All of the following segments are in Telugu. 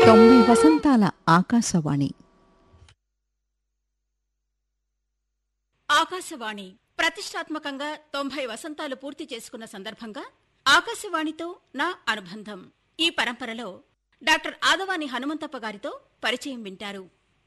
తొంభై వసంతాల ఆకాశవాణి ఆకాశవాణి ప్రతిష్టాత్మకంగా తొంభై వసంతాలు పూర్తి చేసుకున్న సందర్భంగా ఆకాశవాణితో నా అనుబంధం ఈ పరంపరలో డాక్టర్ ఆదవాని హనుమంతప్ప గారితో పరిచయం వింటారు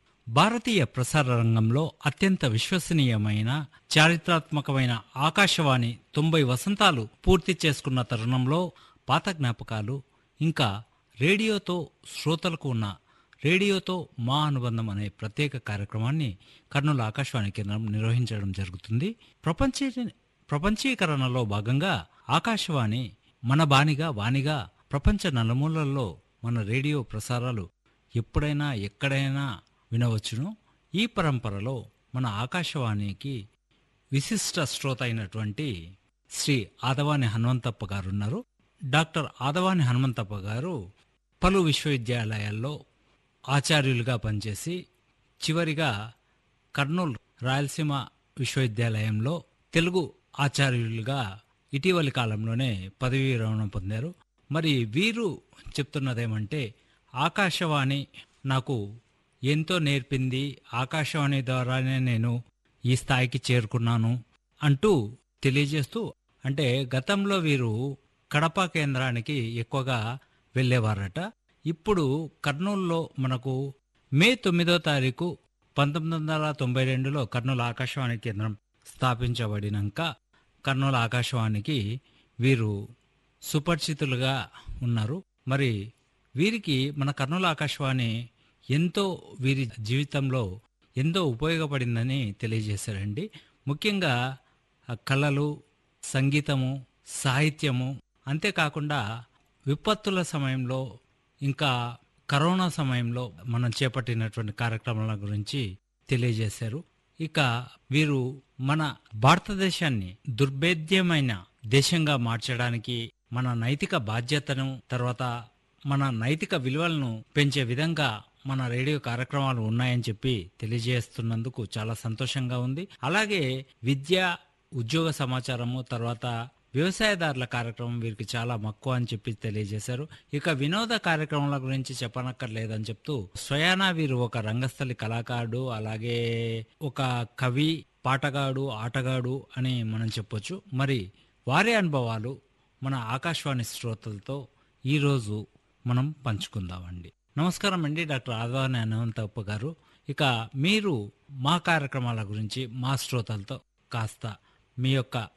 భారతీయ ప్రసార రంగంలో అత్యంత విశ్వసనీయమైన చారిత్రాత్మకమైన ఆకాశవాణి తొంభై వసంతాలు పూర్తి చేసుకున్న తరుణంలో పాత జ్ఞాపకాలు ఇంకా రేడియోతో శ్రోతలకు ఉన్న రేడియోతో మా అనుబంధం అనే ప్రత్యేక కార్యక్రమాన్ని కర్నూలు ఆకాశవాణి కేంద్రం నిర్వహించడం జరుగుతుంది ప్రపంచీ ప్రపంచీకరణలో భాగంగా ఆకాశవాణి మన బానిగా వాణిగా ప్రపంచ నలుమూలల్లో మన రేడియో ప్రసారాలు ఎప్పుడైనా ఎక్కడైనా వినవచ్చును ఈ పరంపరలో మన ఆకాశవాణికి విశిష్ట శ్రోత అయినటువంటి శ్రీ ఆదవాని హనుమంతప్ప గారు ఉన్నారు డాక్టర్ ఆదవాని హనుమంతప్ప గారు పలు విశ్వవిద్యాలయాల్లో ఆచార్యులుగా పనిచేసి చివరిగా కర్నూలు రాయలసీమ విశ్వవిద్యాలయంలో తెలుగు ఆచార్యులుగా ఇటీవలి కాలంలోనే పదవీ విరమణ పొందారు మరి వీరు చెప్తున్నదేమంటే ఆకాశవాణి నాకు ఎంతో నేర్పింది ఆకాశవాణి ద్వారానే నేను ఈ స్థాయికి చేరుకున్నాను అంటూ తెలియజేస్తూ అంటే గతంలో వీరు కడప కేంద్రానికి ఎక్కువగా వెళ్ళేవారట ఇప్పుడు కర్నూలులో మనకు మే తొమ్మిదో తారీఖు పంతొమ్మిది వందల తొంభై రెండులో కర్నూలు ఆకాశవాణి కేంద్రం స్థాపించబడినాక కర్నూలు ఆకాశవాణికి వీరు సుపరిచితులుగా ఉన్నారు మరి వీరికి మన కర్నూలు ఆకాశవాణి ఎంతో వీరి జీవితంలో ఎంతో ఉపయోగపడిందని తెలియజేశారండి ముఖ్యంగా ఆ కళలు సంగీతము సాహిత్యము అంతేకాకుండా విపత్తుల సమయంలో ఇంకా కరోనా సమయంలో మనం చేపట్టినటువంటి కార్యక్రమాల గురించి తెలియజేశారు ఇక వీరు మన భారతదేశాన్ని దుర్భేద్యమైన దేశంగా మార్చడానికి మన నైతిక బాధ్యతను తర్వాత మన నైతిక విలువలను పెంచే విధంగా మన రేడియో కార్యక్రమాలు ఉన్నాయని చెప్పి తెలియజేస్తున్నందుకు చాలా సంతోషంగా ఉంది అలాగే విద్య ఉద్యోగ సమాచారము తర్వాత వ్యవసాయదారుల కార్యక్రమం వీరికి చాలా మక్కువ అని చెప్పి తెలియజేశారు ఇక వినోద కార్యక్రమాల గురించి చెప్పనక్కర్లేదని చెప్తూ స్వయానా వీరు ఒక రంగస్థలి కళాకారుడు అలాగే ఒక కవి పాటగాడు ఆటగాడు అని మనం చెప్పొచ్చు మరి వారి అనుభవాలు మన ఆకాశవాణి శ్రోతలతో ఈరోజు మనం పంచుకుందామండి నమస్కారం అండి డాక్టర్ ఆదవాని అనంతప్ప గారు ఇక మీరు మా కార్యక్రమాల గురించి మా శ్రోతలతో కాస్త మీ యొక్క